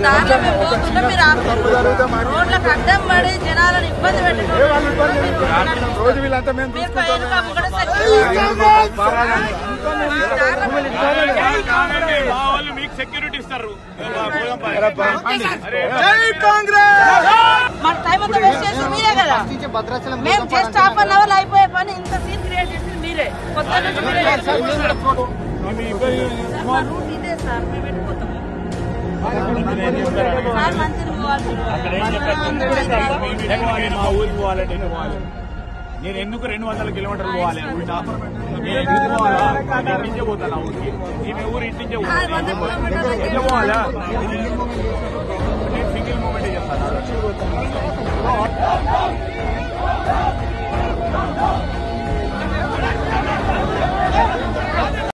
దాంట్లో మేము పోతుంటే మీరు ఆపుతారు రోడ్లకు అడ్డం పడి జనాలను ఇబ్బంది ఏ వాళ్ళు ఇబ్బంది పెట్టుకుంటారు లేదు. రోజు వీళ్ళంతా మేము మీరు చూసుకుంటాం వెనుక ముంగట సెక్యూరిటీ కాదండి, మా వాళ్ళు మీకు సెక్యూరిటీ ఇస్తారు జై కాంగ్రెస్ మన టైం అంతా వేస్ట్ చేసి మీరే కదా మేము జస్ట్ హాఫ్ అన్ అవర్ అయిపోయే పని ఇంత సీన్ క్రియేట్ చేసింది మీరే కొత్త నుంచి మీరే చేశారు. సార్, మా రూట్ ఇదే సార్ మేము వెళ్ళిపోతాము సార్ మంచిగా పోవాలి మా ఊరికి పోవాలంటే ఎన్ని పోవాలి నేను ఎందుకు రెండు వందల కిలోమీటర్లు పోవాలి అనుకుంటా నేను ఎందుకు పోవాలా నేను ఇంటించే పోతాను ఆ ఊరికి నేను ఊరు ఇంటించే ఆ, వంద కిలోమీటర్లకి ఎట్లా పోవాలా నేను సింగిల్ మూమెంట్ చేస్తాను